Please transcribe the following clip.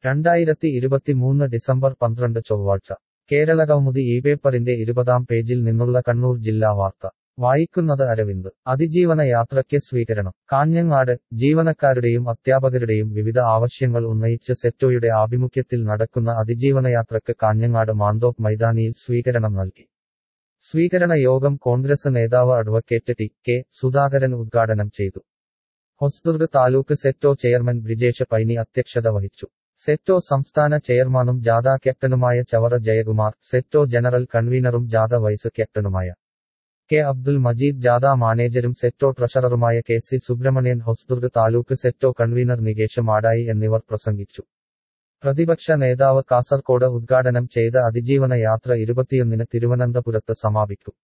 രണ്ടായിരത്തി ഇരുപത്തിമൂന്ന് ഡിസംബർ പന്ത്രണ്ട് ചൊവ്വാഴ്ച കേരളകൗമുദി ഈ പേപ്പറിന്റെ ഇരുപതാം പേജിൽ നിന്നുള്ള കണ്ണൂർ ജില്ലാ വാർത്ത വായിക്കുന്നത് അരവിന്ദ് അതിജീവന യാത്രയ്ക്ക് സ്വീകരണം കാഞ്ഞങ്ങാട് ജീവനക്കാരുടെയും അധ്യാപകരുടെയും വിവിധ ആവശ്യങ്ങൾ ഉന്നയിച്ച് സെറ്റോയുടെ ആഭിമുഖ്യത്തിൽ നടക്കുന്ന അതിജീവനയാത്രയ്ക്ക് കാഞ്ഞങ്ങാട് മാന്തോപ്പ് മൈതാനിയിൽ സ്വീകരണം നൽകി സ്വീകരണ യോഗം കോൺഗ്രസ് നേതാവ് അഡ്വക്കേറ്റ് ടി കെ സുധാകരൻ ഉദ്ഘാടനം ചെയ്തു ഹൊസ്ദുർഗ് താലൂക്ക് സെറ്റോ ചെയർമാൻ ബ്രിജേഷ് പൈനി അധ്യക്ഷത വഹിച്ചു സെറ്റോ സംസ്ഥാന ചെയർമാനും ജാഥ ക്യാപ്റ്റനുമായ ചവറ ജയകുമാർ സെറ്റോ ജനറൽ കൺവീനറും ജാഥ വൈസ് ക്യാപ്റ്റനുമായ കെ അബ്ദുൽ മജീദ് ജാഥ മാനേജരും സെറ്റോ ട്രഷററുമായ K C Subramanian Hosdurg taluk SETO convener Nikesh Madayi എന്നിവർ പ്രസംഗിച്ചു പ്രതിപക്ഷ നേതാവ് കാസർകോട് ഉദ്ഘാടനം ചെയ്ത അതിജീവന യാത്ര ഇരുപത്തിയൊന്നിന് തിരുവനന്തപുരത്ത് സമാപിക്കും